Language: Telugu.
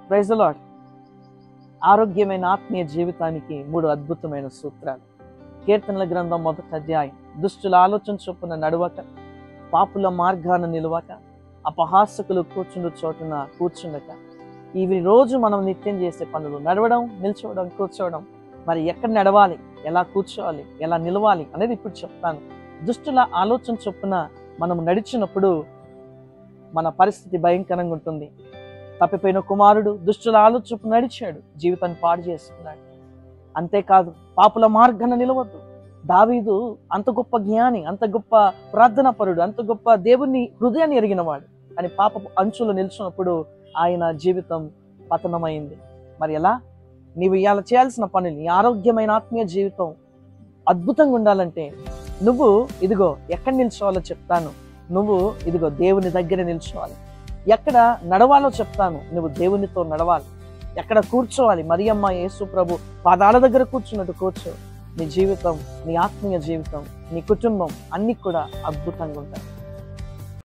ప్రైజ్ లాడ్ ఆరోగ్యమైన ఆత్మీయ జీవితానికి మూడు అద్భుతమైన సూత్రాలు కీర్తనల గ్రంథం మొదటి అధ్యాయం దుష్టుల ఆలోచన చొప్పున నడవక పాపుల మార్గాన నిలవక అపహాసకులు కూర్చుండు చోటున కూర్చుండక ఇవి రోజు మనం నిత్యం చేసే పనులు నడవడం నిల్చోవడం కూర్చోవడం మరి ఎక్కడ నడవాలి ఎలా కూర్చోవాలి ఎలా నిలవాలి అనేది ఇప్పుడు చెప్తాను దుష్టుల ఆలోచన చొప్పున మనం నడిచినప్పుడు మన పరిస్థితి భయంకరంగా ఉంటుంది తప్పిపోయిన కుమారుడు దుష్టుల ఆలోచన నడిచాడు జీవితాన్ని పాడు చేసుకున్నాడు అంతేకాదు పాపుల మార్గాన నిలవద్దు దావీదు అంత గొప్ప జ్ఞాని అంత గొప్ప ప్రార్థనా పరుడు అంత గొప్ప దేవుని హృదయాన్ని ఎరిగినవాడు అని పాప అంచులో నిల్చున్నప్పుడు ఆయన జీవితం పతనమైంది మరి ఎలా నీవు ఇవాళ చేయాల్సిన పనులు నీ ఆరోగ్యమైన ఆత్మీయ జీవితం అద్భుతంగా ఉండాలంటే నువ్వు ఇదిగో ఎక్కడ నిల్చోవాలో చెప్తాను నువ్వు ఇదిగో దేవుని దగ్గర నిల్చోవాలి ఎక్కడ నడవాలో చెప్తాను నువ్వు దేవునితో నడవాలి ఎక్కడ కూర్చోవాలి మరియమ్మ యేసు ప్రభు పాదాల దగ్గర కూర్చున్నట్టు కూర్చో నీ జీవితం నీ ఆత్మీయ జీవితం నీ కుటుంబం అన్ని కూడా అద్భుతంగా ఉంటాయి